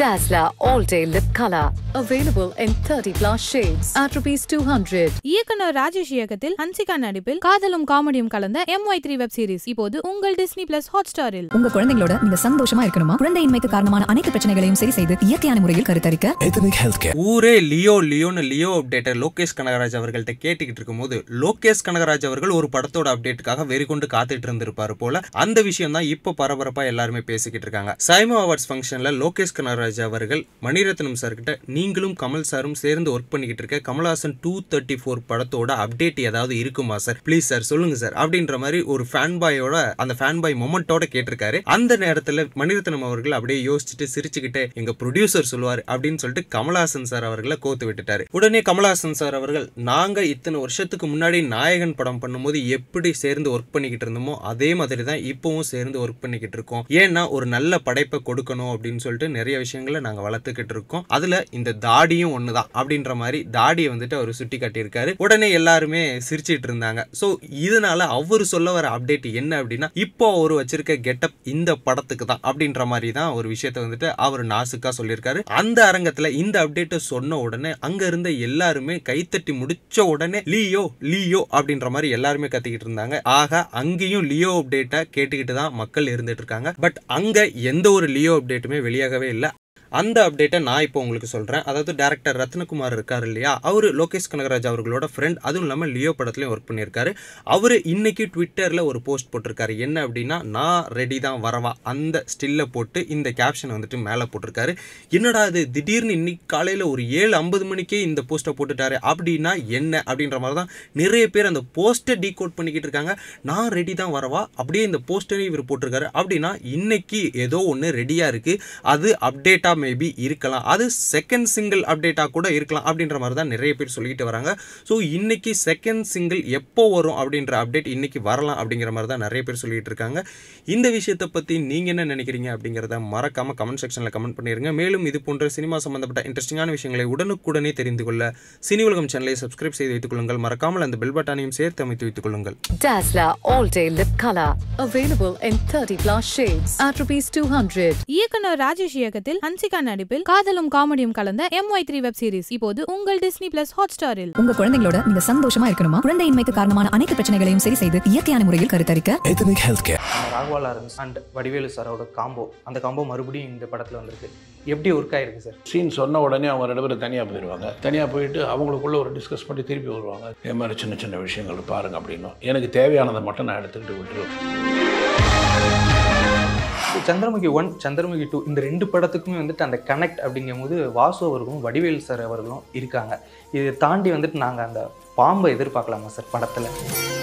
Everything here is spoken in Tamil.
Dazzler All Day Lip Color. Available in 30 plus shades at rupees 200. இயக்குனர் ராஜேஷ் இயக்கத்தில் ஹன்சிகா நடிப்பில் காதலும் காமெடியும் கலந்த M Y three web series இப்போது உங்கள் டிஸ்னி பிளஸ் ஹாட் ஸ்டாரில் உங்க குழந்தைங்களோட நீங்க சந்தோஷமா இருக்கணுமா குழந்தையின்மைக்கு காரணமான அனைத்து பிரச்சனைகளையும் சரி செய்து இயற்கையான முறையில் கருத்தரிக்க Ethnic Healthcare. ஊரே லியோ லியோன்னு லியோ அப்டேட்டர் லோகேஷ் கனகராஜ் அவர்கள்ட்ட கேட்டுக்கிட்டு இருக்கும்போது லோகேஷ் கனகராஜ் அவர்கள் ஒரு படத்தோட அப்டேட்டுக்காக வெறி கொண்டு காத்துட்டு இருந்திருப்பாரு போல அந்த விஷயம் தான் இப்போ பரபரப்பா எல்லாருமே பேசிக்கிட்டு இருக்காங்க சைமோ அவார்ட்ஸ் ஃபங்க்ஷன்ல லோகேஷ் கனகராஜ் அவர்கள் மணிரத்னம் சார் கிட்ட நீங்களும் கமல் சாரும் சேர்ந்து ஒர்க் பண்ணிக்கிட்டு இருக்க கமல்ஹாசன் டூ தேர்ட்டி ஃபோர் படத்தோட அப்டேட் ஏதாவது இருக்குமா சார் ப்ளீஸ் சார் சொல்லுங்க சார் அப்படின்ற மாதிரி ஒரு ஃபேன் பாயோட அந்த ஃபேன் பாய் மொமெண்டோட கேட்டிருக்காரு அந்த நேரத்துல மணிரத்னம் அவர்கள் அப்படியே யோசிச்சுட்டு சிரிச்சுக்கிட்டு எங்க ப்ரொடியூசர் சொல்லுவார் அப்படின்னு சொல்லிட்டு கமல்ஹாசன் சார் அவர்களை கோத்து விட்டுட்டாரு உடனே கமல்ஹாசன் சார் அவர்கள் நாங்க இத்தனை வருஷத்துக்கு முன்னாடி நாயகன் படம் பண்ணும்போது எப்படி சேர்ந்து ஒர்க் பண்ணிக்கிட்டு இருந்தோமோ அதே மாதிரி தான் இப்பவும் சேர்ந்து ஒர்க் பண்ணிக்கிட்டு இருக்கோம் ஏன்னா ஒரு நல்ல படைப்பை கொடுக்கணும் அப்படின்னு சொல்லிட்டு நிறைய விஷயங்களை நாங்க வளர்த்துக்கிட்டு இருக்கோம் அதுல இந்த தாடியும் ஒண்ணுதான் அப்படின்ற மாதிரி தாடியை வந்துட்டு அவர் சுட்டி காட்டியிருக்காரு உடனே எல்லாருமே சிரிச்சிட்டு இருந்தாங்க ஸோ இதனால அவர் சொல்ல வர அப்டேட் என்ன அப்படின்னா இப்போ அவர் வச்சிருக்க கெட்டப் இந்த படத்துக்கு தான் அப்படின்ற மாதிரி தான் ஒரு விஷயத்த வந்துட்டு அவர் நாசுக்கா சொல்லியிருக்காரு அந்த அரங்கத்துல இந்த அப்டேட்டை சொன்ன உடனே அங்க இருந்த எல்லாருமே கைத்தட்டி முடிச்ச உடனே லியோ லியோ அப்படின்ற மாதிரி எல்லாருமே கத்திக்கிட்டு இருந்தாங்க ஆக அங்கேயும் லியோ அப்டேட்டை கேட்டுக்கிட்டு தான் மக்கள் இருந்துட்டு இருக்காங்க பட் அங்க எந்த ஒரு லியோ அப்டேட்டுமே வெளியாகவே இல்லை அந்த அப்டேட்டை நான் இப்போ உங்களுக்கு சொல்கிறேன் அதாவது டேரக்டர் ரத்னகுமார் இருக்கார் இல்லையா அவர் லோகேஷ் கனகராஜ் அவர்களோட ஃப்ரெண்ட் அதுவும் இல்லாமல் லியோ படத்துலையும் ஒர்க் பண்ணியிருக்காரு அவர் இன்னைக்கு ட்விட்டரில் ஒரு போஸ்ட் போட்டிருக்காரு என்ன அப்படின்னா நான் ரெடி தான் வரவா அந்த ஸ்டில்லை போட்டு இந்த கேப்ஷனை வந்துட்டு மேலே போட்டிருக்காரு என்னடா இது திடீர்னு இன்னைக்கு காலையில் ஒரு ஏழு ஐம்பது மணிக்கே இந்த போஸ்ட்டை போட்டுட்டாரு அப்படின்னா என்ன அப்படின்ற மாதிரி தான் நிறைய பேர் அந்த போஸ்ட்டை டீகோட் பண்ணிக்கிட்டு இருக்காங்க நான் ரெடி தான் வரவா அப்படியே இந்த போஸ்டரையும் இவர் போட்டிருக்காரு அப்படின்னா இன்னைக்கு ஏதோ ஒன்று ரெடியாக இருக்குது அது அப்டேட்டாக மேபி இருக்கலாம் அது செகண்ட் சிங்கிள் அப்டேட்டாக கூட இருக்கலாம் அப்படின்ற மாதிரி தான் நிறைய பேர் சொல்லிட்டு வராங்க ஸோ இன்னைக்கு செகண்ட் சிங்கிள் எப்போ வரும் அப்படின்ற அப்டேட் இன்னைக்கு வரலாம் அப்படிங்கிற மாதிரி தான் நிறைய பேர் சொல்லிட்டு இருக்காங்க இந்த விஷயத்தை பற்றி நீங்கள் என்ன நினைக்கிறீங்க அப்படிங்கிறத மறக்காம கமெண்ட் செக்ஷனில் கமெண்ட் பண்ணிருங்க மேலும் இது போன்ற சினிமா சம்பந்தப்பட்ட இன்ட்ரெஸ்டிங்கான விஷயங்களை உடனுக்குடனே தெரிந்து கொள்ள சினி உலகம் சேனலை சப்ஸ்கிரைப் செய்து வைத்துக் கொள்ளுங்கள் மறக்காமல் அந்த பெல் பட்டானையும் சேர்த்து அமைத்து வைத்துக் கொள்ளுங்கள் Dazzler All Day Lip Color. Available in 30 plus shades at rupees 200. இயக்குனர் ராஜேஷ் இயக்கத்தில் ஹன்சிகா நடிப்பில் காதலும் காமெடியும் கலந்த M Y three web series இப்போது உங்கள் டிஸ்னி பிளஸ் ஹாட் ஸ்டாரில் உங்க குழந்தைங்களோட நீங்க சந்தோஷமா இருக்கணுமா குழந்தையின்மைக்கு காரணமான அனைத்து பிரச்சனைகளையும் சரி செய்து இயற்கையான முறையில் கருத்தரிக்க Ethnic Healthcare. Raghava Lawrence and Vadivelu சாரோட காம்போ அந்த காம்போ மறுபடியும் இந்த படத்தில் வந்திருக்கு எப்படி ஒர்க் ஆயிருக்கு சார் சீன் சொன்ன உடனே அவங்க ரெண்டு பேரும் தனியாக போயிடுவாங்க தனியாக போயிட்டு அவங்களுக்குள்ள ஒரு டிஸ்கஸ் பண்ணி திருப்பி வருவாங்க இதே மாதிரி சின்ன சின்ன விஷயங்கள் பாருங்க அப்படின்னும் எனக்கு தேவையானதை மட்டும் நான் எடுத்துக்கிட்டு விட்டுருவேன் சந்திரமுகி ஒன் சந்திரமுகி டூ இந்த ரெண்டு படத்துக்குமே வந்துட்டு அந்த கனெக்ட் அப்படிங்கும்போது வாசு அவர்களும் வடிவேலு சார் அவர்களும் இருக்காங்க இதை தாண்டி வந்துட்டு நாங்கள் அந்த பாம்பை எதிர்பார்க்கலாமா சார் படத்தில்